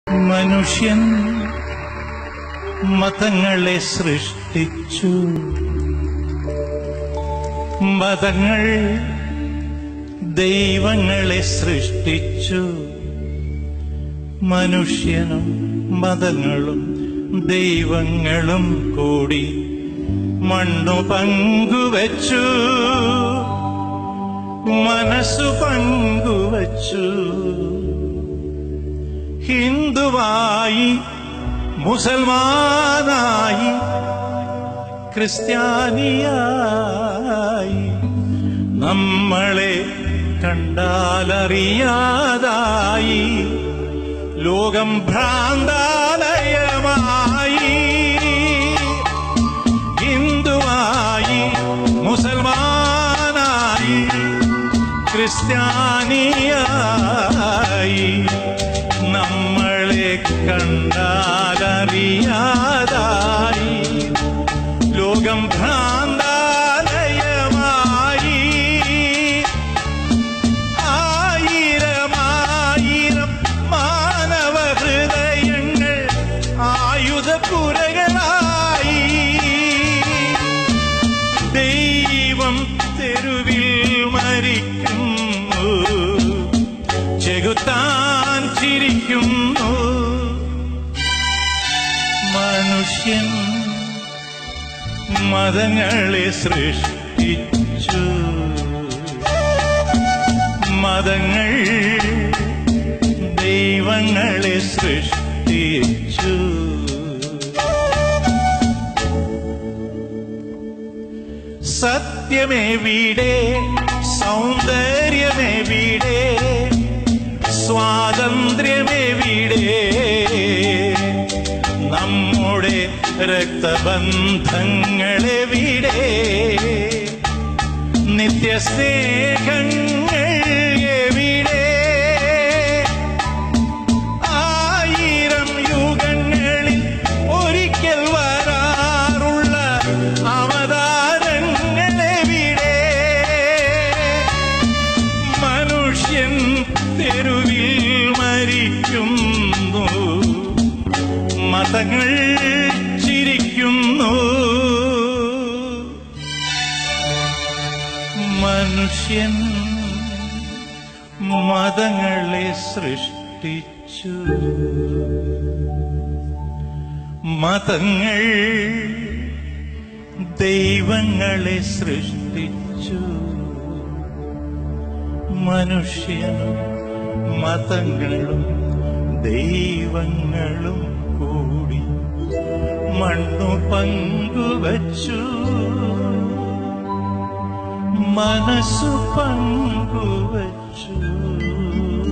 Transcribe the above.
മനുഷ്യൻ മതങ്ങളെ സൃഷ്ടിച്ചു മതങ്ങൾ ദൈവങ്ങളെ സൃഷ്ടിച്ചു മനുഷ്യനും മതങ്ങളും ദൈവങ്ങളും കൂടി മണ്ണു പങ്കുവച്ചു മനസ്സു പങ്കുവച്ചു ഹിന്ദുവായി മുസൽമാനായി ക്രിസ്ത്യാനിയായി നമ്മളെ കണ്ടാലറിയാതായി ലോകം ഭ്രാന്താലയമായി ഹിന്ദുവായി മുസൽമാനായി ക്രിസ്ത്യാനിയായി നമ്മളെ കണ്ടാലറിയാതായി ലോകം ഭ്രാന്താലയമായി ആയിരമായിരം മാനവ ഹൃദയങ്ങൾ ആയുധപുരകളായി ദൈവം തെരുവിൽ മരിക്കുന്നു ചെകുത്താൻ ചിരിക്കുന്നു മനുഷ്യൻ മതങ്ങളെ സൃഷ്ടിച്ചു മതങ്ങൾ ദൈവങ്ങളെ സൃഷ്ടിച്ചു സത്യമെവിടെ സൗന്ദര്യമെവിടെ സ്വാതന്ത്ര്യമെവിടെ നമ്മുടെ രക്തബന്ധങ്ങളെവിടെ നിത്യസ്നേഹങ്ങൾ എവിടെ ആയിരം യുഗങ്ങളിൽ ഒരിക്കൽ വരാറുള്ള അവതാരങ്ങളെവിടെ മനുഷ്യൻ തെരുവിൽ മരിക്കുന്നു മതങ്ങൾ ചിരിക്കുന്നു മനുഷ്യൻ മതങ്ങളെ സൃഷ്ടിച്ചു മതങ്ങൾ ദൈവങ്ങളെ സൃഷ്ടിച്ചു മനുഷ്യനും മതങ്ങളും ദൈവങ്ങളും കൂടി മണ്ണു പങ്കുവച്ചു മനസ്സു പങ്കുവച്ചു